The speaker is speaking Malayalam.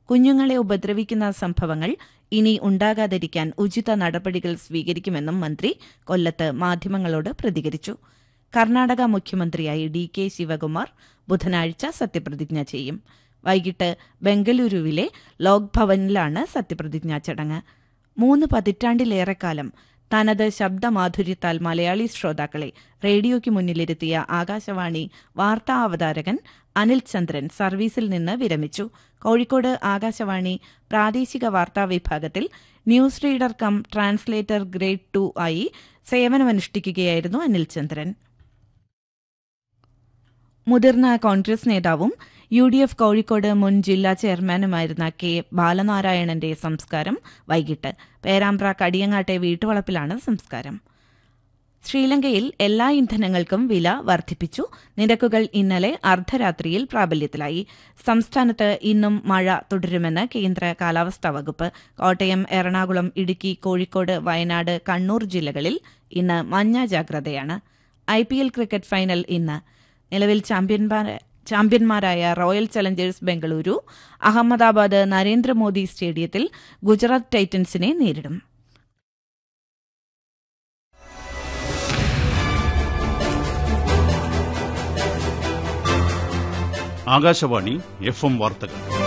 കുഞ്ഞുങ്ങളെ ഉപദ്രവിക്കുന്ന സംഭവങ്ങൾ ഇനി ഉണ്ടാകാതിരിക്കാൻ ഉചിത നടപടികൾ സ്വീകരിക്കുമെന്നും മന്ത്രി കൊല്ലത്ത് മാധ്യമങ്ങളോട് പ്രതികരിച്ചു കർണാടക മുഖ്യമന്ത്രിയായി ഡി കെ ശിവകുമാർ ബുധനാഴ്ച സത്യപ്രതിജ്ഞ ചെയ്യും വൈകിട്ട് ബംഗളൂരുവിലെ ലോക് ഭവനിലാണ് സത്യപ്രതിജ്ഞാ ചടങ്ങ് മൂന്ന് പതിറ്റാണ്ടിലേറെക്കാലം തനത് ശബ്ദമാധുര്യത്താൽ മലയാളി ശ്രോതാക്കളെ റേഡിയോയ്ക്ക് മുന്നിലിരുത്തിയ ആകാശവാണി വാർത്താ അവതാരകൻ അനിൽ ചന്ദ്രൻ സർവീസിൽ നിന്ന് വിരമിച്ചു കോഴിക്കോട് ആകാശവാണി പ്രാദേശിക വാർത്താ വിഭാഗത്തിൽ news reader cum translator grade two ആയി സേവനമനുഷ്ഠിക്കുകയായിരുന്നു അനിൽ ചന്ദ്രൻ മുതിർന്ന കോൺഗ്രസ് നേതാവും യു ഡി എഫ് കോഴിക്കോട് മുൻ ജില്ലാ ചെയർമാനുമായിരുന്ന കെ ബാലനാരായണന്റെ സംസ്കാരം വൈകിട്ട് പേരാമ്പ്ര കടിയങ്ങാട്ടെ വീട്ടുവളപ്പിലാണ് സംസ്കാരം ശ്രീലങ്കയിൽ എല്ലാ ഇന്ധനങ്ങൾക്കും വില വർദ്ധിപ്പിച്ചു നിരക്കുകൾ ഇന്നലെ അർദ്ധരാത്രിയിൽ പ്രാബല്യത്തിലായി സംസ്ഥാനത്ത് ഇന്നും മഴ തുടരുമെന്ന് കേന്ദ്ര കാലാവസ്ഥാ വകുപ്പ് കോട്ടയം എറണാകുളം ഇടുക്കി കോഴിക്കോട് വയനാട് കണ്ണൂർ ജില്ലകളിൽ ഇന്ന് മഞ്ഞ ജാഗ്രതയാണ് I P L cricket final ഇന്ന് നിലവിൽ ചാമ്പ്യന്മാർ ചാമ്പ്യന്മാരായ റോയൽ ചലഞ്ചേഴ്സ് ബംഗളൂരു അഹമ്മദാബാദ് നരേന്ദ്രമോദി സ്റ്റേഡിയത്തിൽ ഗുജറാത്ത് ടൈറ്റൻസിനെ നേരിടും ആകാശവാണി എഫ് എം വാർത്തകൾ